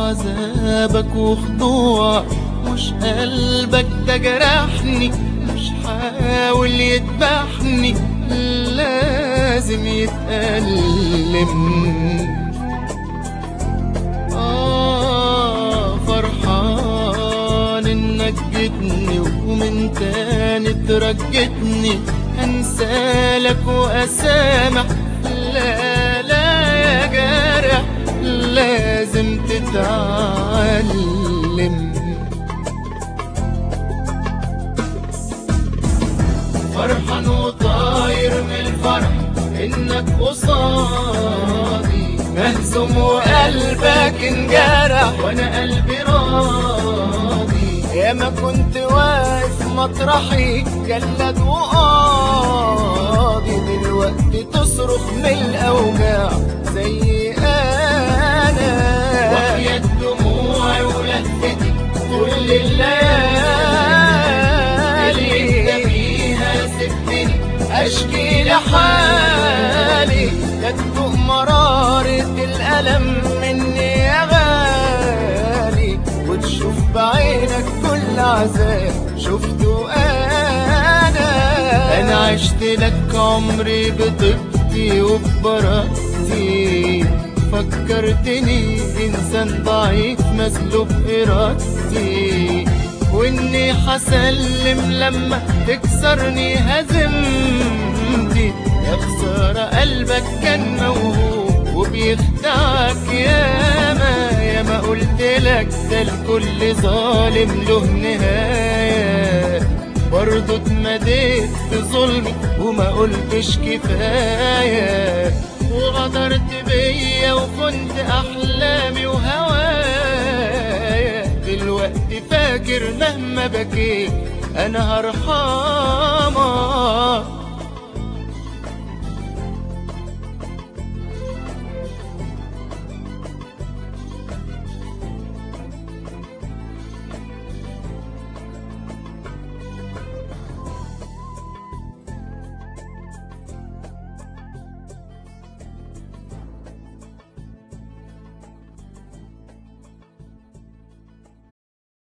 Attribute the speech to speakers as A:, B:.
A: عذابك وخضوع مش قلبك ده جرحني مش حاول يذبحني لازم يتألم آه فرحان إنك جيتني ومن تاني ترجتني هنسالك وأسامح لا لا يا جارح لازم تتعلم فرحان وطاير من الفرح انك قصادي مهزوم وقلبك انجرح وانا قلبي راضي يا ما كنت واقف مطرحي جلد وقاضي دلوقتي تصرخ من الاوجاع زي انا وهي دموعي ولهفتي كل الليالي اللي فيها سبتني اشكي لحالي لا تدوق مرارة الألم مني يا غالي وتشوف بعينك كل عذاب شفته أنا أنا عشت لك عمري بطيبتي وببراءتي فكرتني إنسان ضعيف مسلوب إرادتي وإني حسلم لما تكسرني هزمتي يا خسارة قلبك كان موهوب وبيخدعك ياما ياما قلت لك ده الكل ظالم له نهاية برضه اتمديت بظلمي وما قلتش كفاية وغدرت بيا وكنت أحلامي وهوايا دلوقتي فاكر مهما بكيت أنا هرحمك